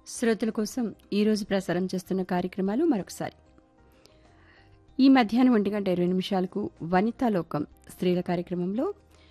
శ్రోతల కోసం ఈరోజు ప్రసారం చేస్తున్న కార్యక్రమాలు మరొకసారి ఈ మధ్యాహ్నం ఒంటి గంట ఇరవై నిమిషాలకు వనితాలోకం స్త్రీల కార్యక్రమంలో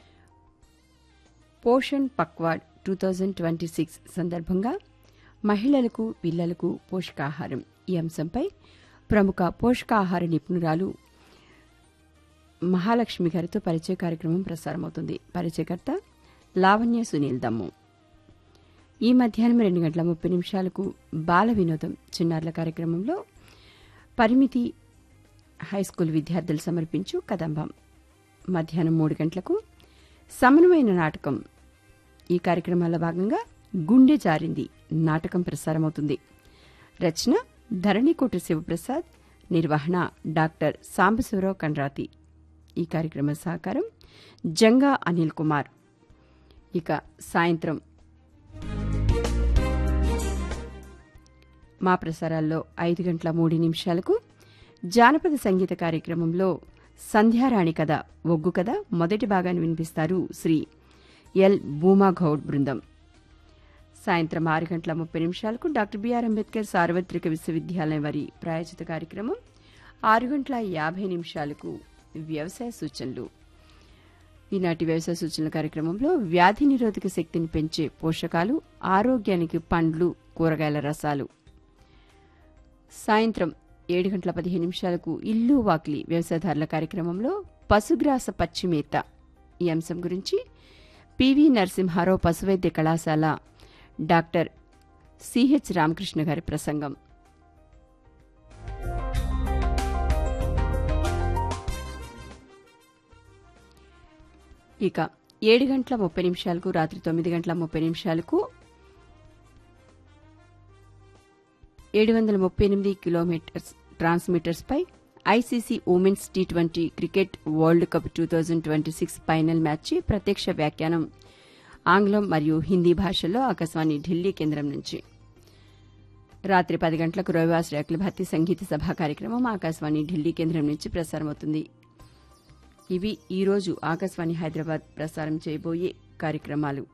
Poshan Pakhwada two thousand twenty six సందర్భంగా మహిళలకు పిల్లలకు పోషకాహారం ఈ అంశంపై ప్రముఖ పోషకాహార నిపుణురాలు మహాలక్ష్మి గారితో పరిచయ కార్యక్రమం ప్రసారమవుతుంది పరిచయకర్త లావణ్య సునీల్ దమ్ము ఈ మధ్యాహ్నం రెండు గంటల ముప్పై నిమిషాలకు బాల వినోదం చిన్నారుల కార్యక్రమంలో పరిమితి హైస్కూల్ విద్యార్థులు సమర్పించు కదంబం మధ్యాహ్నం మూడు గంటలకు సమన్వయన నాటకం ఈ కార్యక్రమాల్లో భాగంగా గుండె జారింది నాటకం ప్రసారమవుతుంది రచన ధరణికోట శివప్రసాద్ నిర్వహణ డాక్టర్ సాంబశివరావు కండ్రాతి ఈ కార్యక్రమ సహకారం జంగా అనిల్ కుమార్ ఇక సాయంత్రం మా ప్రసారాల్లో ఐదు గంటల మూడు నిమిషాలకు జానపద సంగీత కార్యక్రమంలో సంధ్యారాణి కథ ఒగ్గు కథ మొదటి భాగాన్ని వినిపిస్తారు శ్రీ ఎల్ భూమాగౌడ్ బృందం సాయంత్రం ఆరు గంటల ముప్పై నిమిషాలకు డాక్టర్ బిఆర్ అంబేద్కర్ సార్వత్రిక విశ్వవిద్యాలయం వారి ప్రాయోజిత కార్యక్రమం ఆరు గంటల యాభై నిమిషాలకు వ్యవసాయ సూచనలు ఈనాటి వ్యవసాయ సూచనల కార్యక్రమంలో వ్యాధి నిరోధక శక్తిని పెంచే పోషకాలు ఆరోగ్యానికి పండ్లు కూరగాయల రసాలు సాయంత్రం ఏడు గంటల పదిహేను నిమిషాలకు ఇల్లు వాకిలి వ్యవసాయదారుల కార్యక్రమంలో పశుగ్రాస పచ్చిమేత ఈ అంశం గురించి పివి నరసింహారావు పశువైద్య కళాశాల డాక్టర్ సిహెచ్ రామకృష్ణ గారి ప్రసంగం ఇక ఏడు గంటల ముప్పై నిమిషాలకు రాత్రి తొమ్మిది గంటల ముప్పై నిమిషాలకు ఏడు వందల ముప్పై ఎనిమిది కిలోమీటర్స్ ట్రాన్స్మిటర్స్ పై ICC women's T twenty cricket world cup two thousand twenty six final match ప్రత్యక్ష వ్యాఖ్యానం ఆంగ్లం మరియు హిందీ భాషల్లో ఆకాశవాణి ఢిల్లీ కేంద్రం నుంచి రాత్రి పది గంటలకు రవివాసరి అఖిల భారతీయ సంగీత సభ కార్యక్రమం ఆకాశవాణి ఢిల్లీ కేంద్రం నుంచి ప్రసారమవుతుంది ఇవి ఈరోజు ఆకాశవాణి హైదరాబాద్ ప్రసారం చేయబోయే కార్యక్రమాలు